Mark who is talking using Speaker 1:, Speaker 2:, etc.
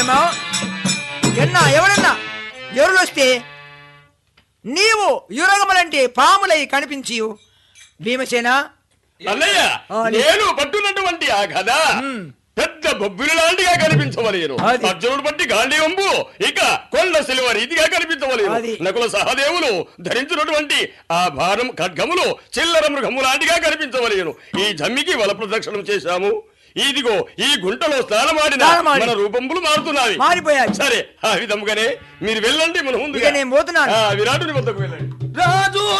Speaker 1: ఏమో? ఎన్నా ఎవడన్నా ఎవరు వస్తే నీవు యురగములంటే పాములై కనిపించి భీమసేన
Speaker 2: అన్నయ్య
Speaker 1: ఆ, నీ-
Speaker 2: నేను పట్టున్నటువంటి ఆ కథ పెద్ద బొబ్బిలి లాంటిగా కనిపించవలేను
Speaker 1: అది.
Speaker 2: అర్జునుడు బట్టి గాంధీవంబు ఇక కొండ సిల్వర్ ఇదిగా కనిపించవలేను
Speaker 1: అది.
Speaker 2: నకుల సహదేవులు ధరించినటువంటి ఆ భారం ఖడ్గములు చిల్లర మృగము లాంటిగా కనిపించవలేను ఈ జమ్మికి వల ప్రదక్షిణం చేశాము ఇదిగో ఈ గుంటలో స్నానమాడిన
Speaker 1: స్నానమాడి.
Speaker 2: మన రూపంబులు మారుతున్నాయి
Speaker 1: మారిపోయాయి
Speaker 2: సరే ఆ విధముగానే మీరు వెళ్ళండి మన ముందు
Speaker 1: ఇక నేను పోతున్నాను.
Speaker 2: విరాటుని వద్దకు వెళ్ళండి
Speaker 3: రాజు